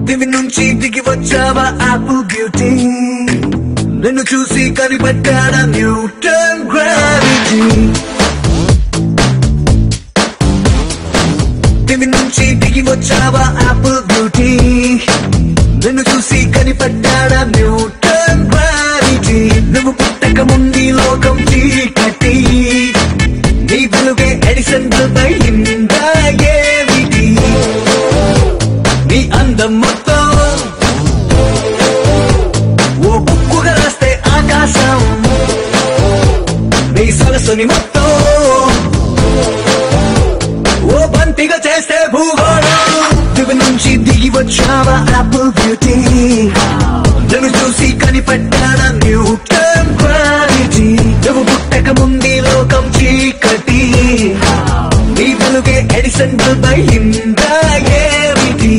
దివి నుంచి దిగి వచ్చావా యాపిల్ బ్యూటీ నిన్ను చూసి కనిపెట్టాడా న్యూటన్ గ్రావిటీ దివి నుంచి దిగి వచ్చావా యాపిల్ బ్యూటీ నిన్ను చూసి కనిపెట్టాడా న్యూటన్ గ్రావిటీ నువ్వు పుట్టక ముందు ఈ లోకం చీకటి నీ వెలుగే ఎడిసన్ బల్బ్ అయిందా ఏమిటి నీ అందం మొత్తం ఓ బుక్కుగా రాస్తే ఆకాశం నీ సరస్సుని మొత్తం ఓ బంతిగా చేస్తే భూగోళం దివి నుంచి దిగి వచ్చావా యాపిల్ బ్యూటీ నన్ను చూసి కనిపెట్టాడా న్యూటన్ క్వాలిటీ నువ్వు పుట్టక ముందు ఈ లోకం చీకటి నీ వెలుగే ఎడిసన్ బల్బ్ అయిందా ఏమిటి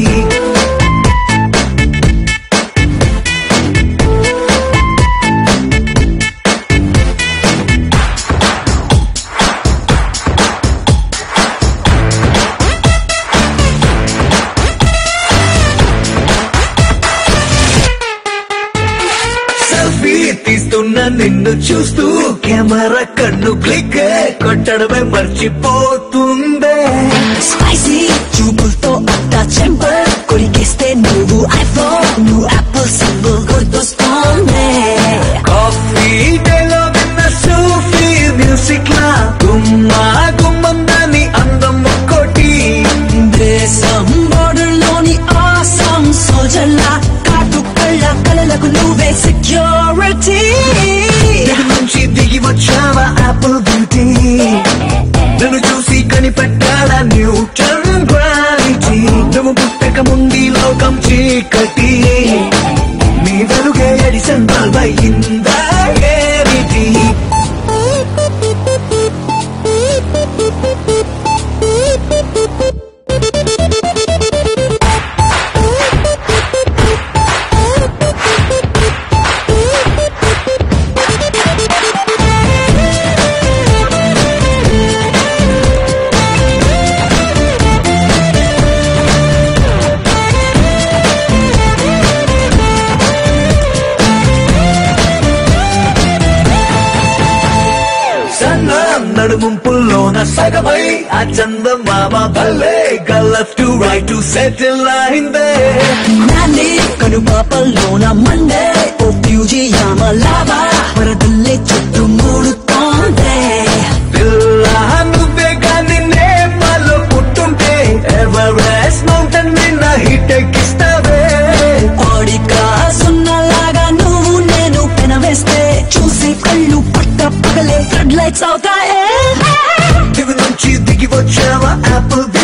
సెల్ఫీ తీస్తున్న నిన్ను చూస్తూ కెమెరా కన్ను క్లిక్ కొట్టడమే మర్చిపోతుందే స్పైసీ చూపులతో అంతా చెంపర్ కొరికేస్తే నువ్వు ఐఫోన్ నువ్వు యాపిల్ సింబల్ గుర్తొస్తోంది కాఫీ డేలో విన్న సూఫీ మ్యూజిక్ లా గుమ్మా గుమ్మందని అందం ఒక్కోటి దేశం బోర్డర్ లోని ఆసం సోల్జర్లా కాటు కళ్ళ కళలకు నువ్వే సెక్యూరిటీ దిగి నుంచి దిగి వచ్చావా యాపిల్ బ్యూటీ నన్ను చూసి కనిపెట్టాడా న్యూటన్ గ్రావిటీ నువ్వు పుట్టక ముందు ఈ లోకం చీకటి నీ వెలుగే ఎడిసన్ బల్బ్ అయిందా ఏమిటి సన్న నడుముంపుల్లోన సగమై ఆ చందమామ భలే గల్లఫ్ టు రైట్ టు సెటిల్ అయిందే నాని కనుపాపల్లోన మండే ఓ ఫ్యూజియామ లావా వరదల్లే చుట్టూ మూడుతోందే పిల్ల నువ్వే గాని నేపాల్లో పుట్టుంటే ఎవరెస్ట్ మౌంటైన్ నిన్న హిట్ ఎక్కిస్తావే కోడికా సున్నలాగా నువ్వు నేను పెనవేస్తే చూసి కళ్ళు పట్ట పగలే ఫ్లడ్ లైట్స్ అవుతాయే దివి నుంచి దిగి వచ్చావా యాపిల్